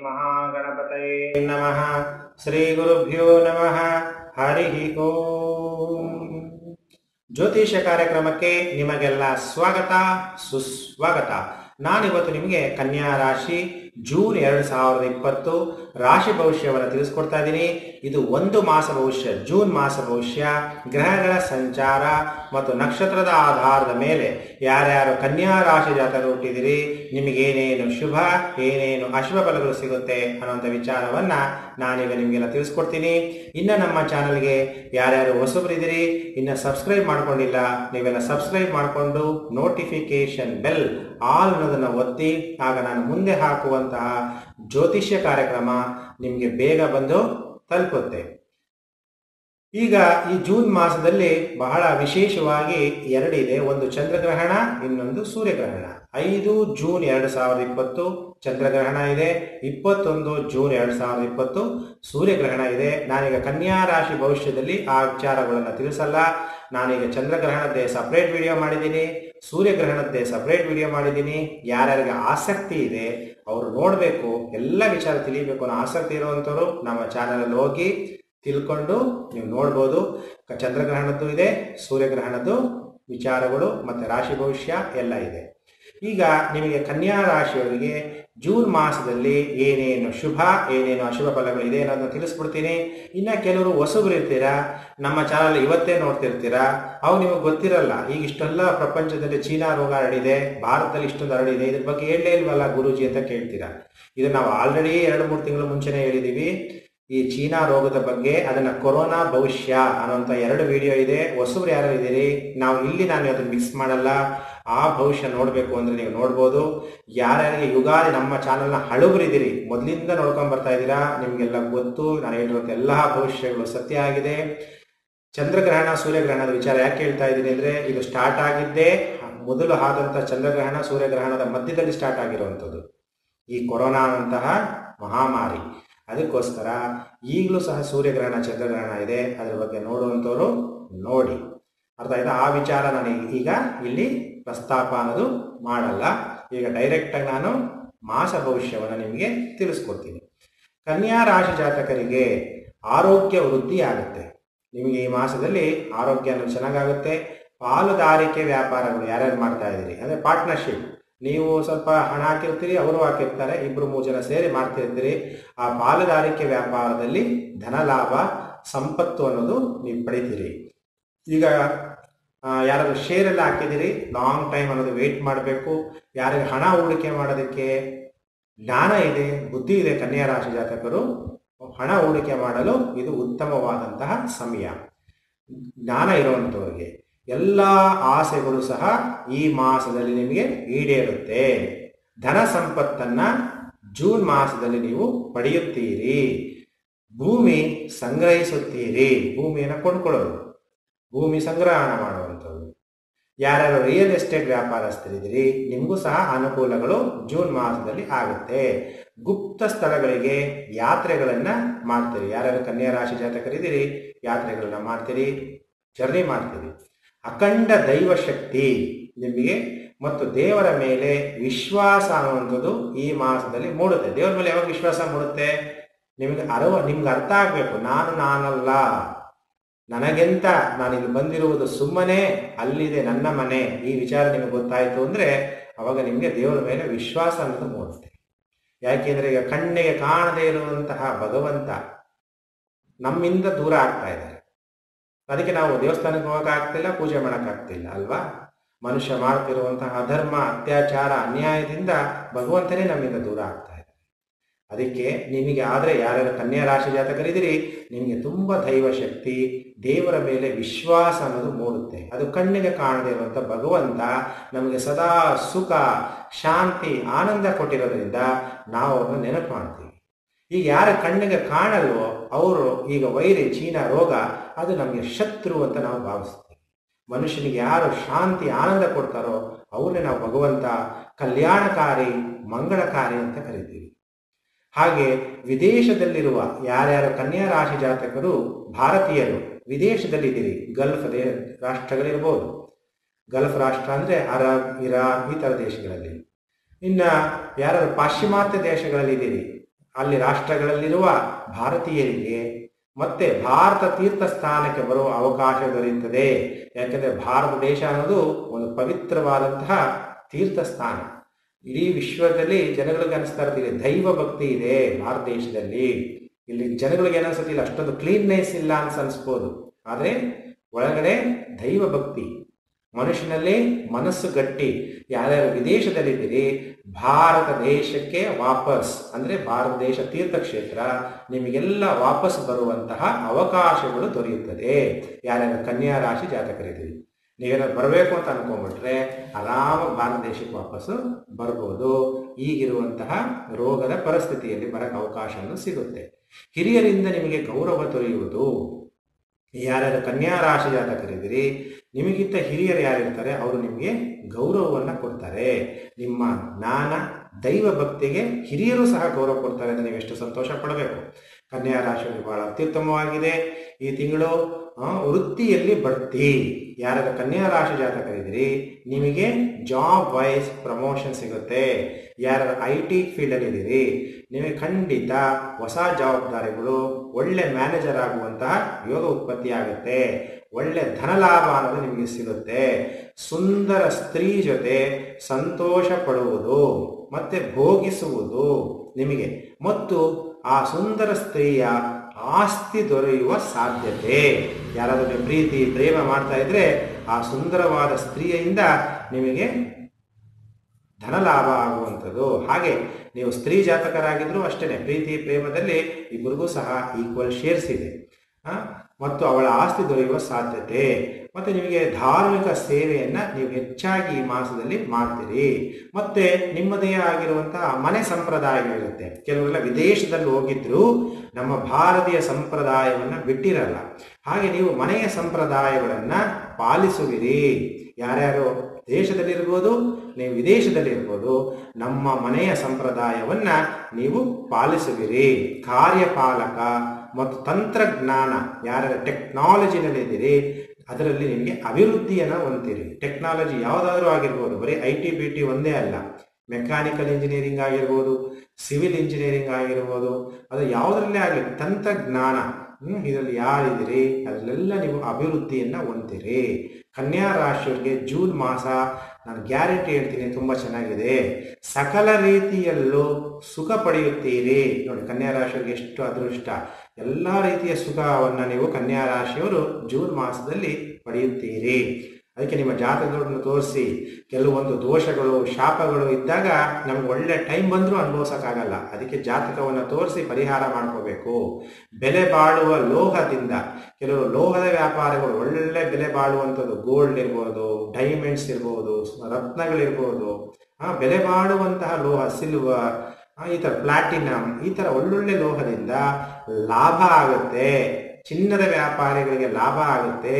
महागणपतये नमः श्रीगुरुभ्यो नमः ಹರಿಃ ಓಂ ಜ್ಯೋತಿಷ್ಯ ಕಾರ್ಯಕ್ರಮಕ್ಕೆ ನಿಮಗೆಲ್ಲ ಸ್ವಾಗತ ಸುಸ್ವಾಗತ ನಾನಿವತ್ತು ನಿಮಗೆ ಕನ್ಯಾ ರಾಶಿ ಜೂನ್ ಎರಡು ಸಾವಿರದ ಇಪ್ಪತ್ತು ರಾಶಿ ಭವಿಷ್ಯವನ್ನು ತಿಳಿಸ್ಕೊಡ್ತಾ ಇದ್ದೀನಿ ಇದು ಒಂದು ಮಾಸ ಭವಿಷ್ಯ ಜೂನ್ ಮಾಸ ಭವಿಷ್ಯ ಗ್ರಹಗಳ ಸಂಚಾರ ಮತ್ತು ನಕ್ಷತ್ರದ ಆಧಾರದ ಮೇಲೆ ಯಾರ್ಯಾರು ಕನ್ಯಾ ರಾಶಿ ಜಾತಕ ಹುಟ್ಟಿದಿರಿ ನಿಮಗೇನೇನು ಶುಭ ಏನೇನು ಅಶುಭ ಫಲಗಳು ಸಿಗುತ್ತೆ ಅನ್ನೋಂಥ ವಿಚಾರವನ್ನ ನಾನೀಗ ನಿಮಗೆಲ್ಲ ತಿಳಿಸ್ಕೊಡ್ತೀನಿ ಇನ್ನು ನಮ್ಮ ಚಾನಲ್ಗೆ ಯಾರ್ಯಾರು ಹೊಸಬರಿದ್ದೀರಿ ಇನ್ನು ಸಬ್ಸ್ಕ್ರೈಬ್ ಮಾಡ್ಕೊಂಡಿಲ್ಲ ನೀವೆಲ್ಲ ಸಬ್ಸ್ಕ್ರೈಬ್ ಮಾಡಿಕೊಂಡು ನೋಟಿಫಿಕೇಶನ್ ಬೆಲ್ ಆಲ್ ಅನ್ನೋದನ್ನು ಒತ್ತಿ ಆಗ ನಾನು ಮುಂದೆ ಹಾಕುವಂತಹ ಜ್ಯೋತಿಷ್ಯ ಕಾರ್ಯಕ್ರಮ ನಿಮಗೆ ಬೇಗ ಬಂದು ತಲುಪುತ್ತೆ ಈಗ ಈ ಜೂನ್ ಮಾಸದಲ್ಲಿ ಬಹಳ ವಿಶೇಷವಾಗಿ ಎರಡಿದೆ ಒಂದು ಚಂದ್ರಗ್ರಹಣ ಇನ್ನೊಂದು ಸೂರ್ಯಗ್ರಹಣ ಐದು ಜೂನ್ ಎರಡು ಸಾವಿರದ ಇಪ್ಪತ್ತು ಚಂದ್ರಗ್ರಹಣ ಇದೆ ಇಪ್ಪತ್ತೊಂದು ಜೂನ್ ಎರಡು ಸಾವಿರದ ಇಪ್ಪತ್ತು ಸೂರ್ಯಗ್ರಹಣ ಇದೆ ನಾನೀಗ ಕನ್ಯಾ ರಾಶಿ ಭವಿಷ್ಯದಲ್ಲಿ ಆ ವಿಚಾರಗಳನ್ನು ತಿಳಿಸಲ್ಲ ನಾನೀಗ ಚಂದ್ರಗ್ರಹಣದ್ದೇ ಸಪ್ರೇಟ್ ವಿಡಿಯೋ ಮಾಡಿದ್ದೀನಿ ಸೂರ್ಯಗ್ರಹಣದ್ದೇ ಸಪ್ರೇಟ್ ವಿಡಿಯೋ ಮಾಡಿದ್ದೀನಿ ಯಾರ್ಯಾರಿಗೆ ಆಸಕ್ತಿ ಇದೆ ಅವರು ನೋಡಬೇಕು ಎಲ್ಲ ವಿಚಾರ ತಿಳಿಬೇಕು ಅನ್ನೋ ಆಸಕ್ತಿ ಇರುವಂಥವ್ರು ನಮ್ಮ ಚಾನಲಲ್ಲಿ ಹೋಗಿ ತಿಳ್ಕೊಂಡು ನೀವು ನೋಡ್ಬೋದು ಕ- ಚಂದ್ರಗ್ರಹಣದ್ದು ಇದೆ ಸೂರ್ಯಗ್ರಹಣದ್ದು ವಿಚಾರಗಳು ಮತ್ತು ರಾಶಿ ಭವಿಷ್ಯ ಎಲ್ಲ ಇದೆ ಈಗ ನಿಮಗೆ ಕನ್ಯಾ ರಾಶಿಯವರಿಗೆ ಜೂನ್ ಮಾಸದಲ್ಲಿ ಏನೇನು ಶುಭ ಏನೇನು ಅಶುಭ ಫಲಗಳಿದೆ ಅನ್ನೋದನ್ನ ತಿಳಿಸ್ಬಿಡ್ತೀನಿ ಇನ್ನು ಕೆಲವರು ಹೊಸಬ್ರು ಇರ್ತೀರಾ ನಮ್ಮ ಚಾನಲ್ ಇವತ್ತೇ ನೋಡ್ತಿರ್ತೀರಾ ಅವು ನಿಮಗೆ ಗೊತ್ತಿರಲ್ಲ ಈಗ ಇಷ್ಟೆಲ್ಲ ಪ್ರಪಂಚದಲ್ಲಿ ಚೀನಾ ರೋಗ ಹರಡಿದೆ ಭಾರತದಲ್ಲಿ ಇಷ್ಟೊಂದು ಹರಡಿದೆ ಇದ್ರ ಬಗ್ಗೆ ಹೇಳಲೇ ಇಲ್ವಲ್ಲ ಗುರೂಜಿ ಅಂತ ಕೇಳ್ತೀರಾ ಇದು ನಾವು ಆಲ್ರೆಡಿ ಎರಡು ಮೂರು ತಿಂಗಳು ಮುಂಚೆನೇ ಹೇಳಿದೀವಿ ಈ ಚೀನಾ ರೋಗದ ಬಗ್ಗೆ ಅದನ್ನ ಕೊರೋನಾ ಭವಿಷ್ಯ ಅನ್ನೋಂಥ ಎರಡು ವಿಡಿಯೋ ಇದೆ ಹೊಸಬ್ರು ಯಾರು ಇದ್ದೀರಿ ನಾವು ಇಲ್ಲಿ ನಾನು ಅದನ್ನ ಮಿಕ್ಸ್ ಮಾಡಲ್ಲ ಆ ಭವಿಷ್ಯ ನೋಡಬೇಕು ಅಂದ್ರೆ ನೀವು ನೋಡ್ಬೋದು ಯಾರ್ಯಾರಿಗೆ ಯುಗಾದಿ ನಮ್ಮ ಚಾನಲ್ನ ಹಳುಬರಿದ್ದೀರಿ ಮೊದಲಿಂದ ನೋಡ್ಕೊಂಡ್ ಬರ್ತಾ ಇದ್ದೀರಾ ನಿಮ್ಗೆಲ್ಲ ಗೊತ್ತು ನಾನು ಹೇಳಿರುವಂಥ ಎಲ್ಲ ಭವಿಷ್ಯಗಳು ಸತ್ಯ ಆಗಿದೆ ಚಂದ್ರಗ್ರಹಣ ಸೂರ್ಯಗ್ರಹಣದ ವಿಚಾರ ಯಾಕೆ ಹೇಳ್ತಾ ಇದ್ದೀನಿ ಅಂದ್ರೆ ಇದು ಸ್ಟಾರ್ಟ್ ಆಗಿದ್ದೇ ಮೊದಲು ಆದಂಥ ಚಂದ್ರಗ್ರಹಣ ಸೂರ್ಯಗ್ರಹಣದ ಮಧ್ಯದಲ್ಲಿ ಸ್ಟಾರ್ಟ್ ಆಗಿರುವಂಥದ್ದು ಈ ಕೊರೋನಾ ಅಂತಹ ಮಹಾಮಾರಿ ಅದಕ್ಕೋಸ್ಕರ ಈಗಲೂ ಸಹ ಸೂರ್ಯಗ್ರಹಣ ಚಂದ್ರಗ್ರಹಣ ಇದೆ ಅದ್ರ ಬಗ್ಗೆ ನೋಡುವಂಥವ್ರು ನೋಡಿ ಅರ್ಥ ಆಯ್ತಾ ಆ ವಿಚಾರ ನಾನು ಈಗ ಇಲ್ಲಿ ಪ್ರಸ್ತಾಪ ಅನ್ನೋದು ಮಾಡಲ್ಲ ಈಗ ಡೈರೆಕ್ಟಾಗಿ ನಾನು ಮಾಸ ಭವಿಷ್ಯವನ್ನು ನಿಮಗೆ ತಿಳಿಸ್ಕೊಡ್ತೀನಿ ಕನ್ಯಾ ರಾಶಿ ಜಾತಕರಿಗೆ ಆರೋಗ್ಯ ವೃದ್ಧಿ ಆಗುತ್ತೆ ನಿಮಗೆ ಈ ಮಾಸದಲ್ಲಿ ಆರೋಗ್ಯ ಅನ್ನೋದು ಚೆನ್ನಾಗಾಗುತ್ತೆ ಪಾಲುದಾರಿಕೆ ವ್ಯಾಪಾರಗಳು ಯಾರ್ಯಾರು ಮಾಡ್ತಾ ಇದ್ದೀರಿ ಅಂದರೆ ಪಾರ್ಟ್ನರ್ಶಿಪ್ ನೀವು ಸ್ವಲ್ಪ ಹಣ ಹಾಕಿರ್ತೀರಿ ಅವರು ಹಾಕಿರ್ತಾರೆ ಇಬ್ರು ಮೂರು ಜನ ಸೇರಿ ಮಾಡ್ತಿರ್ತೀರಿ ಆ ಪಾಲುದಾರಿಕೆ ವ್ಯಾಪಾರದಲ್ಲಿ ಧನ ಲಾಭ ಸಂಪತ್ತು ಅನ್ನೋದು ನೀವು ಪಡಿತೀರಿ ಈಗ ಆ, ಯಾರಾದ್ರೂ ಶೇರ್ ಎಲ್ಲ ಹಾಕಿದಿರಿ ಲಾಂಗ್ ಟೈಮ್ ಅನ್ನೋದು ವೆಯ್ಟ್ ಮಾಡಬೇಕು ಯಾರಿಗೆ ಹಣ ಹೂಡಿಕೆ ಮಾಡೋದಕ್ಕೆ ಜ್ಞಾನ ಇದೆ ಬುದ್ಧಿ ಇದೆ ಕನ್ಯಾ ರಾಶಿ ಜಾತಕರು ಹಣ ಹೂಡಿಕೆ ಮಾಡಲು ಇದು ಉತ್ತಮವಾದಂತಹ ಸಮಯ ಜ್ಞಾನ ಇರುವಂಥವ್ರಿಗೆ ಎಲ್ಲ ಆಸೆಗಳು ಸಹ ಈ ಮಾಸದಲ್ಲಿ ನಿಮಗೆ ಈಡೇರುತ್ತೆ ಧನ ಸಂಪತ್ತನ್ನ ಜೂನ್ ಮಾಸದಲ್ಲಿ ನೀವು ಪಡೆಯುತ್ತೀರಿ ಭೂಮಿ ಸಂಗ್ರಹಿಸುತ್ತೀರಿ ಭೂಮಿಯನ್ನು ಕೊಂಡ್ಕೊಳ್ಳೋದು ಭೂಮಿ ಸಂಗ್ರಹಣ ಮಾಡುವಂಥದ್ದು ಯಾರ್ಯಾರು ರಿಯಲ್ ಎಸ್ಟೇಟ್ ವ್ಯಾಪಾರಸ್ಥರಿದ್ದೀರಿ ನಿಮಗೂ ಸಹ ಅನುಕೂಲಗಳು ಜೂನ್ ಮಾಸದಲ್ಲಿ ಆಗುತ್ತೆ ಗುಪ್ತ ಸ್ಥಳಗಳಿಗೆ ಯಾತ್ರೆಗಳನ್ನ ಮಾಡ್ತೀರಿ ಯಾರ್ಯಾರು ಕನ್ಯಾ ರಾಶಿ ಜಾತಕರಿದ್ದೀರಿ ಯಾತ್ರೆಗಳನ್ನ ಮಾಡ್ತೀರಿ ಜರ್ನಿ ಮಾಡ್ತೀರಿ ಅಖಂಡ ದೈವ ಶಕ್ತಿ ನಿಮಗೆ ಮತ್ತು ದೇವರ ಮೇಲೆ ವಿಶ್ವಾಸ ಅನ್ನುವಂಥದ್ದು ಈ ಮಾಸದಲ್ಲಿ ಮೂಡುತ್ತೆ ದೇವರ ಮೇಲೆ ಯಾವಾಗ ವಿಶ್ವಾಸ ಮೂಡುತ್ತೆ ನಿಮಗೆ ಅರವ ನಿಮ್ಗೆ ಅರ್ಥ ಆಗ್ಬೇಕು ನಾನು ನಾನಲ್ಲ ನನಗೆಂತ ನಾನು ಇಲ್ಲಿ ಬಂದಿರುವುದು ಸುಮ್ಮನೆ ಅಲ್ಲಿದೆ ನನ್ನ ಮನೆ ಈ ವಿಚಾರ ನಿಮಗೆ ಗೊತ್ತಾಯ್ತು ಅಂದ್ರೆ ಅವಾಗ ನಿಮಗೆ ದೇವರ ಮೇಲೆ ವಿಶ್ವಾಸ ಅನ್ನೋದು ಮೂಡುತ್ತೆ ಯಾಕೆಂದ್ರೆ ಈಗ ಕಣ್ಣಿಗೆ ಕಾಣದೇ ಇರುವಂತಹ ಭಗವಂತ ನಮ್ಮಿಂದ ದೂರ ಆಗ್ತಾ ಇದ್ದಾರೆ ಅದಕ್ಕೆ ನಾವು ದೇವಸ್ಥಾನಕ್ಕೆ ಹೋಗಕ್ಕಾಗ್ತಿಲ್ಲ ಪೂಜೆ ಮಾಡೋಕ್ಕಾಗ್ತಿಲ್ಲ ಅಲ್ವಾ ಮನುಷ್ಯ ಮಾಡ್ತಿರುವಂತಹ ಅಧರ್ಮ ಅತ್ಯಾಚಾರ ಅನ್ಯಾಯದಿಂದ ಭಗವಂತನೇ ನಮ್ಮಿಂದ ದೂರ ಆಗ್ತಾ ಇದೆ ಅದಕ್ಕೆ ನಿಮಗೆ ಆದರೆ ಯಾರ್ಯಾರು ಕನ್ಯಾ ರಾಶಿ ಜಾತಕರಿದ್ದೀರಿ ನಿಮಗೆ ತುಂಬ ದೈವ ಶಕ್ತಿ ದೇವರ ಮೇಲೆ ವಿಶ್ವಾಸ ಅನ್ನೋದು ಮೂಡುತ್ತೆ ಅದು ಕಣ್ಣಿಗೆ ಕಾಣದೇ ಇರುವಂಥ ಭಗವಂತ ನಮಗೆ ಸದಾ ಸುಖ ಶಾಂತಿ ಆನಂದ ಕೊಟ್ಟಿರೋದ್ರಿಂದ ನಾವು ಅವ್ರನ್ನ ನೆನಪು ಮಾಡ್ತೀವಿ ಈಗ ಯಾರ ಕಣ್ಣಿಗೆ ಕಾಣಲ್ವೋ ಅವರು ಈಗ ವೈರಿ ಚೀನಾ ರೋಗ ಅದು ನಮಗೆ ಶತ್ರು ಅಂತ ನಾವು ಭಾವಿಸ್ತೀವಿ ಮನುಷ್ಯನಿಗೆ ಯಾರು ಶಾಂತಿ ಆನಂದ ಕೊಡ್ತಾರೋ ಅವ್ರನ್ನೇ ನಾವು ಭಗವಂತ ಕಲ್ಯಾಣಕಾರಿ ಮಂಗಳಕಾರಿ ಅಂತ ಕರಿತೀವಿ ಹಾಗೆ ವಿದೇಶದಲ್ಲಿರುವ ಯಾರ್ಯಾರು ಕನ್ಯಾ ರಾಶಿ ಜಾತಕರು ಭಾರತೀಯರು ವಿದೇಶದಲ್ಲಿದ್ದೀರಿ ಗಲ್ಫ್ ದೇ ರಾಷ್ಟ್ರಗಳಿರ್ಬೋದು ಗಲ್ಫ್ ರಾಷ್ಟ್ರ ಅಂದರೆ ಅರಬ್ ಇರಾನ್ ಈ ಥರ ದೇಶಗಳಲ್ಲಿ ಇನ್ನು ಯಾರು ಪಾಶ್ಚಿಮಾತ್ಯ ದೇಶಗಳಲ್ಲಿ ಇದ್ದೀರಿ ಅಲ್ಲಿ ರಾಷ್ಟ್ರಗಳಲ್ಲಿರುವ ಭಾರತೀಯರಿಗೆ ಮತ್ತೆ ಭಾರತ ತೀರ್ಥ ಸ್ಥಾನಕ್ಕೆ ಬರುವ ಅವಕಾಶ ದೊರೆಯುತ್ತದೆ ಯಾಕಂದ್ರೆ ಭಾರತ ದೇಶ ಅನ್ನೋದು ಒಂದು ಪವಿತ್ರವಾದಂತಹ ತೀರ್ಥ ಸ್ಥಾನ ಇಡೀ ವಿಶ್ವದಲ್ಲಿ ಜನಗಳಿಗೆ ಅನಿಸ್ತಾ ಇರ್ತೀವಿ ದೈವ ಭಕ್ತಿ ಇದೆ ಭಾರತ ದೇಶದಲ್ಲಿ ಇಲ್ಲಿ ಜನಗಳಿಗೆ ಏನಿಸುತ್ತೆ ಇಲ್ಲ ಅಷ್ಟೊಂದು ಕ್ಲೀನ್ನೆಸ್ ಇಲ್ಲ ಅಂತ ಅನ್ಸ್ಬೋದು ಆದರೆ ಒಳಗಡೆ ದೈವ ಭಕ್ತಿ ಮನುಷ್ಯನಲ್ಲಿ ಮನಸ್ಸು ಗಟ್ಟಿ ಯಾರ್ಯಾರು ವಿದೇಶದಲ್ಲಿದ್ದೀರಿ ಭಾರತ ದೇಶಕ್ಕೆ ವಾಪಸ್ ಅಂದ್ರೆ ಭಾರತ ದೇಶ ತೀರ್ಥಕ್ಷೇತ್ರ ನಿಮಗೆಲ್ಲ ವಾಪಸ್ ಬರುವಂತಹ ಅವಕಾಶಗಳು ದೊರೆಯುತ್ತದೆ ಯಾರ್ಯಾರು ಕನ್ಯಾ ರಾಶಿ ಜಾತಕರಿದ್ದೀರಿ ನೀವೇನಾದ್ರು ಬರಬೇಕು ಅಂತ ಅನ್ಕೊಂಡ್ಬಿಟ್ರೆ ಆರಾಮ ಭಾರತ ದೇಶಕ್ಕೆ ವಾಪಸ್ಸು ಬರ್ಬೋದು ಈಗಿರುವಂತಹ ರೋಗದ ಪರಿಸ್ಥಿತಿಯಲ್ಲಿ ಬರಕ್ಕೆ ಅವಕಾಶವನ್ನು ಸಿಗುತ್ತೆ ಹಿರಿಯರಿಂದ ನಿಮಗೆ ಗೌರವ ದೊರೆಯುವುದು ಯಾರ್ಯಾರು ಕನ್ಯಾ ರಾಶಿ ಜಾತಕರಿದ್ದೀರಿ ನಿಮಗಿಂತ ಹಿರಿಯರು ಯಾರಿರ್ತಾರೆ ಅವರು ನಿಮಗೆ ಗೌರವವನ್ನು ಕೊಡ್ತಾರೆ ನಿಮ್ಮ ಜ್ಞಾನ ದೈವ ಭಕ್ತಿಗೆ ಹಿರಿಯರು ಸಹ ಗೌರವ ಕೊಡ್ತಾರೆ ಅಂತ ನೀವು ಎಷ್ಟು ಸಂತೋಷ ಪಡಬೇಕು ಕನ್ಯಾ ರಾಶಿಯಲ್ಲಿ ಬಹಳ ಅತ್ಯುತ್ತಮವಾಗಿದೆ ಈ ತಿಂಗಳು ಆ, ವೃತ್ತಿಯಲ್ಲಿ ಬಡ್ತಿ ಯಾರಾದ ಕನ್ಯಾ ರಾಶಿ ಜಾತಕರಿದ್ದೀರಿ ನಿಮಗೆ ಜಾಬ್ ವೈಸ್ ಪ್ರಮೋಷನ್ ಸಿಗುತ್ತೆ ಯಾರು ಐ ಟಿ ಫೀಲ್ಡಲ್ಲಿ ಇದ್ದೀರಿ ನಿಮಗೆ ಖಂಡಿತ ಹೊಸ ಜವಾಬ್ದಾರಿಗಳು ಒಳ್ಳೆ ಮ್ಯಾನೇಜರ್ ಆಗುವಂತಹ ಯೋಗ ಉತ್ಪತ್ತಿ ಆಗುತ್ತೆ ಒಳ್ಳೆ ಧನಲಾಭ ಅನ್ನೋದು ನಿಮಗೆ ಸಿಗುತ್ತೆ ಸುಂದರ ಸ್ತ್ರೀ ಜೊತೆ ಸಂತೋಷ ಪಡುವುದು ಮತ್ತೆ ಭೋಗಿಸುವುದು ನಿಮಗೆ ಮತ್ತು ಆ ಸುಂದರ ಸ್ತ್ರೀಯ ಆಸ್ತಿ ದೊರೆಯುವ ಸಾಧ್ಯತೆ ಯಾರಾದರೂ ನೀವು ಪ್ರೀತಿ ಪ್ರೇಮ ಮಾಡ್ತಾ ಇದ್ರೆ ಆ ಸುಂದರವಾದ ಸ್ತ್ರೀಯಿಂದ ನಿಮಗೆ ಧನಲಾಭ ಆಗುವಂಥದ್ದು ಹಾಗೆ ನೀವು ಸ್ತ್ರೀ ಜಾತಕರಾಗಿದ್ರೂ ಅಷ್ಟೇ ಪ್ರೀತಿ ಪ್ರೇಮದಲ್ಲಿ ಇಬ್ಬರಿಗೂ ಸಹ ಈಕ್ವಲ್ ಶೇರ್ಸ್ ಇದೆ ಆ, ಮತ್ತು ಅವಳ ಆಸ್ತಿ ದೊರೆಯುವ ಸಾಧ್ಯತೆ ಮತ್ತೆ ನಿಮಗೆ ಧಾರ್ಮಿಕ ಸೇವೆಯನ್ನ ನೀವು ಹೆಚ್ಚಾಗಿ ಈ ಮಾಸದಲ್ಲಿ ಮಾಡ್ತೀರಿ ಮತ್ತೆ ನಿಮ್ಮದೇ ಆಗಿರುವಂತಹ ಮನೆ ಸಂಪ್ರದಾಯಗಳಿರುತ್ತೆ ಕೆಲವರೆಲ್ಲ ವಿದೇಶದಲ್ಲಿ ಹೋಗಿದ್ರು ನಮ್ಮ ಭಾರತೀಯ ಸಂಪ್ರದಾಯವನ್ನ ಬಿಟ್ಟಿರಲ್ಲ ಹಾಗೆ ನೀವು ಮನೆಯ ಸಂಪ್ರದಾಯಗಳನ್ನ ಪಾಲಿಸುವಿರಿ ಯಾರ್ಯಾರು ದೇಶದಲ್ಲಿರ್ಬೋದು ನೀವು ವಿದೇಶದಲ್ಲಿರ್ಬೋದು ನಮ್ಮ ಮನೆಯ ಸಂಪ್ರದಾಯವನ್ನ ನೀವು ಪಾಲಿಸುವಿರಿ ಕಾರ್ಯಪಾಲಕ ಮತ್ತು ತಂತ್ರಜ್ಞಾನ ಯಾರ ಟೆಕ್ನಾಲಜಿನಲ್ಲಿದ್ದೀರಿ ಅದರಲ್ಲಿ ನಿಮಗೆ ಅಭಿವೃದ್ಧಿಯನ್ನು ಹೊಂದ್ತೀರಿ ಟೆಕ್ನಾಲಜಿ ಯಾವುದಾದ್ರೂ ಆಗಿರ್ಬೋದು ಬರೀ ಐ ಟಿ ಬಿ ಟಿ ಒಂದೇ ಅಲ್ಲ ಮೆಕ್ಯಾನಿಕಲ್ ಇಂಜಿನಿಯರಿಂಗ್ ಆಗಿರ್ಬೋದು ಸಿವಿಲ್ ಇಂಜಿನಿಯರಿಂಗ್ ಆಗಿರ್ಬೋದು ಅದು ಯಾವುದರಲ್ಲೇ ಆಗಲಿ ತಂತ್ರಜ್ಞಾನ ಹ್ಮ್, ಇದರಲ್ಲಿ ಯಾರಿದ್ದೀರಿ ಅದರಲ್ಲೆಲ್ಲ ನೀವು ಅಭಿವೃದ್ಧಿಯನ್ನು ಹೊಂದ್ತೀರಿ ಕನ್ಯಾ ರಾಶಿಯವರಿಗೆ ಜೂನ್ ಮಾಸ ನಾನು ಗ್ಯಾರಂಟಿ ಹೇಳ್ತೀನಿ ತುಂಬ ಚೆನ್ನಾಗಿದೆ ಸಕಲ ರೀತಿಯಲ್ಲೂ ಸುಖ ಪಡೆಯುತ್ತೀರಿ ನೋಡಿ ಕನ್ಯಾ ರಾಶಿಯವರಿಗೆ ಎಷ್ಟು ಅದೃಷ್ಟ ಎಲ್ಲ ರೀತಿಯ ಸುಖವನ್ನು ನೀವು ಕನ್ಯಾ ರಾಶಿಯವರು ಜೂನ್ ಮಾಸದಲ್ಲಿ ಪಡೆಯುತ್ತೀರಿ ಅದಕ್ಕೆ ನಿಮ್ಮ ಜಾತಕಗಳನ್ನು ತೋರಿಸಿ ಕೆಲವೊಂದು ದೋಷಗಳು ಶಾಪಗಳು ಇದ್ದಾಗ ನಮ್ಗೆ ಒಳ್ಳೆ ಟೈಮ್ ಬಂದರೂ ಅನುಭವಿಸೋಕ್ಕಾಗಲ್ಲ ಅದಕ್ಕೆ ಜಾತಕವನ್ನು ತೋರಿಸಿ ಪರಿಹಾರ ಮಾಡ್ಕೋಬೇಕು ಬೆಲೆ ಬಾಳುವ ಲೋಹದಿಂದ ಕೆಲವು ಲೋಹದ ವ್ಯಾಪಾರಗಳು ಒಳ್ಳೆ ಬೆಲೆ ಬಾಳುವಂಥದ್ದು ಗೋಲ್ಡ್ ಇರ್ಬೋದು ಡೈಮಂಡ್ಸ್ ಇರ್ಬೋದು ರತ್ನಗಳಿರ್ಬೋದು ಆ ಬೆಲೆ ಬಾಳುವಂತಹ ಲೋಹ ಸಿಲ್ವರ್ ಈ ಥರ ಪ್ಲಾಟಿನಮ್ ಈ ಥರ ಒಳ್ಳೊಳ್ಳೆ ಲೋಹದಿಂದ ಲಾಭ ಆಗುತ್ತೆ ಚಿನ್ನದ ವ್ಯಾಪಾರಿಗಳಿಗೆ ಲಾಭ ಆಗುತ್ತೆ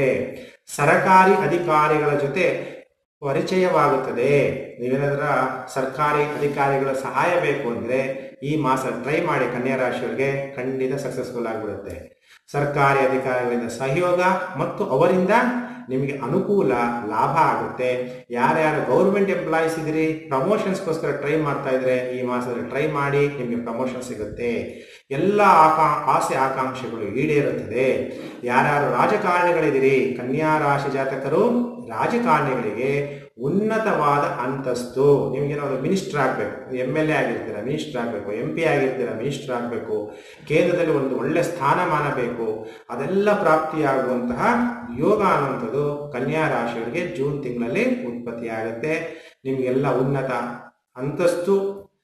ಸರಕಾರಿ ಅಧಿಕಾರಿಗಳ ಜೊತೆ ಪರಿಚಯವಾಗುತ್ತದೆ ನೀವೇನಾದ್ರ ಸರ್ಕಾರಿ ಅಧಿಕಾರಿಗಳ ಸಹಾಯ ಬೇಕು ಅಂದರೆ ಈ ಮಾಸ ಟ್ರೈ ಮಾಡಿ ಕನ್ಯಾ ರಾಶಿಯವರಿಗೆ ಖಂಡಿತ ಸಕ್ಸಸ್ಫುಲ್ ಆಗಿಬಿಡುತ್ತೆ ಸರ್ಕಾರಿ ಅಧಿಕಾರಿಗಳಿಂದ ಸಹಯೋಗ ಮತ್ತು ಅವರಿಂದ ನಿಮಗೆ ಅನುಕೂಲ ಲಾಭ ಆಗುತ್ತೆ ಯಾರ್ಯಾರು ಗೌರ್ಮೆಂಟ್ ಎಂಪ್ಲಾಯೀಸ್ ಇದ್ದೀರಿ ಪ್ರಮೋಷನ್ಸ್ಗೋಸ್ಕರ ಟ್ರೈ ಮಾಡ್ತಾ ಇದ್ರೆ ಈ ಮಾಸದಲ್ಲಿ ಟ್ರೈ ಮಾಡಿ ನಿಮಗೆ ಪ್ರಮೋಷನ್ ಸಿಗುತ್ತೆ ಎಲ್ಲ ಆಕಾ ಆಸೆ ಆಕಾಂಕ್ಷೆಗಳು ಈಡೇರುತ್ತದೆ ಯಾರ್ಯಾರು ರಾಜಕಾರಣಿಗಳಿದ್ದೀರಿ ಕನ್ಯಾ ರಾಶಿ ಜಾತಕರು ರಾಜಕಾರಣಿಗಳಿಗೆ ಉನ್ನತವಾದ ಅಂತಸ್ತು ನಿಮ್ಗೇನಾದ್ರು ಮಿನಿಸ್ಟರ್ ಆಗಬೇಕು ಎಮ್ ಎಲ್ ಎ ಆಗಿರ್ತೀರ ಮಿನಿಸ್ಟರ್ ಆಗಬೇಕು ಎಂ ಪಿ ಆಗಿರ್ತೀರ ಮಿನಿಸ್ಟರ್ ಆಗಬೇಕು ಕೇಂದ್ರದಲ್ಲಿ ಒಂದು ಒಳ್ಳೆ ಸ್ಥಾನಮಾನ ಬೇಕು ಅದೆಲ್ಲ ಪ್ರಾಪ್ತಿಯಾಗುವಂತಹ ಯೋಗ ಅನ್ನುವಂಥದ್ದು ಕನ್ಯಾ ರಾಶಿಯವರಿಗೆ ಜೂನ್ ತಿಂಗಳಲ್ಲಿ ಉತ್ಪತ್ತಿಯಾಗುತ್ತೆ ನಿಮಗೆಲ್ಲ ಉನ್ನತ ಅಂತಸ್ತು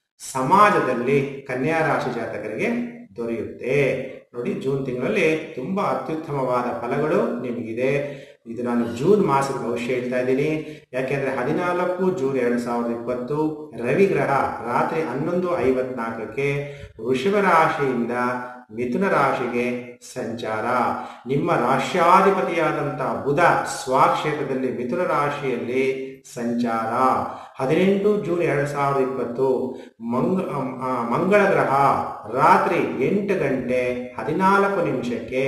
ಸಮಾಜದಲ್ಲಿ ಕನ್ಯಾ ರಾಶಿ ಜಾತಕರಿಗೆ ದೊರೆಯುತ್ತೆ ನೋಡಿ ಜೂನ್ ತಿಂಗಳಲ್ಲಿ ತುಂಬಾ ಅತ್ಯುತ್ತಮವಾದ ಫಲಗಳು ನಿಮಗಿದೆ ಇದು ನಾನು ಜೂನ್ ಮಾಸದ ಭವಿಷ್ಯ ಹೇಳ್ತಾ ಇದ್ದೀನಿ ಯಾಕೆಂದ್ರೆ ಹದಿನಾಲ್ಕು ಜೂನ್ ಎರಡು ಸಾವಿರದ ಇಪ್ಪತ್ತು ರವಿ ಗ್ರಹ ರಾತ್ರಿ ಹನ್ನೊಂದು ಐವತ್ನಾಲ್ಕಕ್ಕೆ ವೃಷಭ ರಾಶಿಯಿಂದ ಮಿಥುನ ರಾಶಿಗೆ ಸಂಚಾರ ನಿಮ್ಮ ರಾಶ್ಯಾಧಿಪತಿಯಾದಂತಹ ಬುಧ ಸ್ವಕ್ಷೇತ್ರದಲ್ಲಿ ಮಿಥುನ ರಾಶಿಯಲ್ಲಿ ಸಂಚಾರ ಹದಿನೆಂಟು ಜೂನ್ ಎರಡು ಸಾವಿರದ ಇಪ್ಪತ್ತು ಮಂಗ ಆ, ಮಂಗಳ ಗ್ರಹ ರಾತ್ರಿ ಎಂಟು ಗಂಟೆ ಹದಿನಾಲ್ಕು ನಿಮಿಷಕ್ಕೆ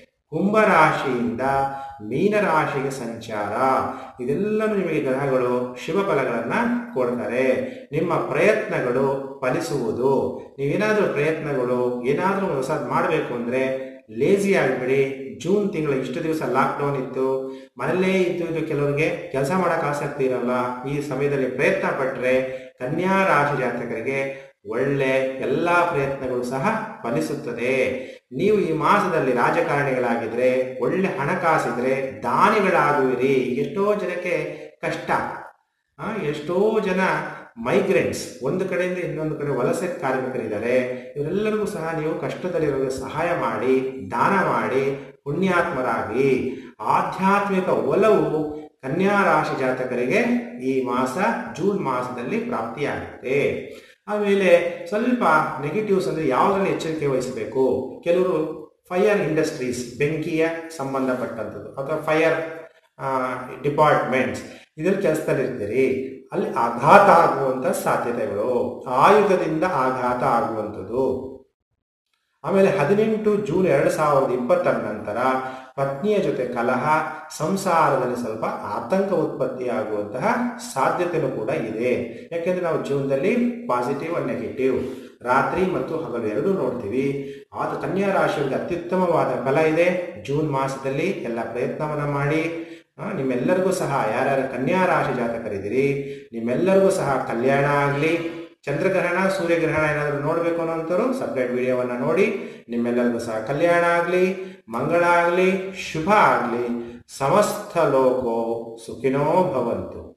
ಕುಂಭರಾಶಿಯಿಂದ ಮೀನರಾಶಿಗೆ ಸಂಚಾರ ಇದೆಲ್ಲನೂ ನಿಮಗೆ ಗ್ರಹಗಳು ಶುಭ ಫಲಗಳನ್ನ ಕೊಡ್ತಾರೆ ನಿಮ್ಮ ಪ್ರಯತ್ನಗಳು ಫಲಿಸುವುದು ನೀವೇನಾದರೂ ಪ್ರಯತ್ನಗಳು ಏನಾದರೂ ಹೊಸದು ಮಾಡಬೇಕು ಅಂದರೆ ಲೇಜಿ ಆಗಿಬಿಡಿ ಜೂನ್ ತಿಂಗಳ ಇಷ್ಟು ದಿವಸ ಲಾಕ್ಡೌನ್ ಇತ್ತು ಮನೆಯಲ್ಲೇ ಇದ್ದು ಇದು ಕೆಲವರಿಗೆ ಕೆಲಸ ಮಾಡೋಕೆ ಆಸಕ್ತಿ ಇರಲ್ಲ ಈ ಸಮಯದಲ್ಲಿ ಪ್ರಯತ್ನ ಪಟ್ಟರೆ ಕನ್ಯಾ ರಾಶಿ ಜಾತಕರಿಗೆ ಒಳ್ಳೆ ಎಲ್ಲ ಪ್ರಯತ್ನಗಳು ಸಹ ಫಲಿಸುತ್ತದೆ ನೀವು ಈ ಮಾಸದಲ್ಲಿ ರಾಜಕಾರಣಿಗಳಾಗಿದ್ರೆ ಒಳ್ಳೆ ಹಣಕಾಸಿದ್ರೆ ದಾನಿಗಳಾಗುವಿರಿ ಎಷ್ಟೋ ಜನಕ್ಕೆ ಕಷ್ಟ ಆ, ಎಷ್ಟೋ ಜನ ಮೈಗ್ರೆಂಟ್ಸ್ ಒಂದು ಕಡೆಯಿಂದ ಇನ್ನೊಂದು ಕಡೆ ವಲಸೆ ಕಾರ್ಮಿಕರಿದ್ದಾರೆ ಇವರೆಲ್ಲರಿಗೂ ಸಹ ನೀವು ಕಷ್ಟದಲ್ಲಿರೋರಿಗೆ ಸಹಾಯ ಮಾಡಿ ದಾನ ಮಾಡಿ ಪುಣ್ಯಾತ್ಮರಾಗಿ ಆಧ್ಯಾತ್ಮಿಕ ಒಲವು ಕನ್ಯಾ ರಾಶಿ ಜಾತಕರಿಗೆ ಈ ಮಾಸ ಜೂನ್ ಮಾಸದಲ್ಲಿ ಪ್ರಾಪ್ತಿಯಾಗುತ್ತೆ ಆಮೇಲೆ ಸ್ವಲ್ಪ ನೆಗೆಟಿವ್ಸ್ ಅಂದರೆ ಯಾವುದರಲ್ಲಿ ಎಚ್ಚರಿಕೆ ವಹಿಸಬೇಕು ಕೆಲವರು ಫೈರ್ ಇಂಡಸ್ಟ್ರೀಸ್ ಬೆಂಕಿಯ ಸಂಬಂಧಪಟ್ಟಂಥದ್ದು ಅಥವಾ ಫೈರ್ ಡಿಪಾರ್ಟ್ಮೆಂಟ್ಸ್ ಇದರಲ್ಲಿ ಕೆಲಸದಲ್ಲಿರ್ತೀರಿ ಅಲ್ಲಿ ಆಘಾತ ಆಗುವಂಥ ಸಾಧ್ಯತೆಗಳು ಆಯುಧದಿಂದ ಆಘಾತ ಆಗುವಂಥದ್ದು ಆಮೇಲೆ ಹದಿನೆಂಟು ಜೂನ್ ಎರಡು ಸಾವಿರದ ಇಪ್ಪತ್ತರ ನಂತರ ಪತ್ನಿಯ ಜೊತೆ ಕಲಹ ಸಂಸಾರದಲ್ಲಿ ಸ್ವಲ್ಪ ಆತಂಕ ಉತ್ಪತ್ತಿಯಾಗುವಂತಹ ಸಾಧ್ಯತೆಯೂ ಕೂಡ ಇದೆ ಯಾಕೆಂದ್ರೆ ನಾವು ಜೀವನದಲ್ಲಿ ಪಾಸಿಟಿವ್ ಅಂಡ್ ನೆಗೆಟಿವ್ ರಾತ್ರಿ ಮತ್ತು ಹಗಲು ಎರಡೂ ನೋಡ್ತೀವಿ ಆದ ಕನ್ಯಾ ರಾಶಿಯವರಿಗೆ ಅತ್ಯುತ್ತಮವಾದ ಫಲ ಇದೆ ಜೂನ್ ಮಾಸದಲ್ಲಿ ಎಲ್ಲ ಪ್ರಯತ್ನವನ್ನ ಮಾಡಿ ಆ, ನಿಮ್ಮೆಲ್ಲರಿಗೂ ಸಹ ಯಾರ್ಯಾರು ಕನ್ಯಾ ರಾಶಿ ಜಾತಕರಿದ್ದೀರಿ ನಿಮ್ಮೆಲ್ಲರಿಗೂ ಸಹ ಕಲ್ಯಾಣ ಆಗಲಿ ಚಂದ್ರಗ್ರಹಣ ಸೂರ್ಯಗ್ರಹಣ ಏನಾದರೂ ನೋಡಬೇಕು ಅನ್ನೋಂಥವ್ರು ಸಪ್ರೇಟ್ ವಿಡಿಯೋವನ್ನು ನೋಡಿ ನಿಮ್ಮೆಲ್ಲರಿಗೂ ಸಹ ಕಲ್ಯಾಣ ಆಗಲಿ ಮಂಗಳ ಆಗಲಿ ಶುಭ ಆಗಲಿ ಸಮಸ್ತ ಲೋಕೋ ಸುಖಿನೋ ಭವಂತು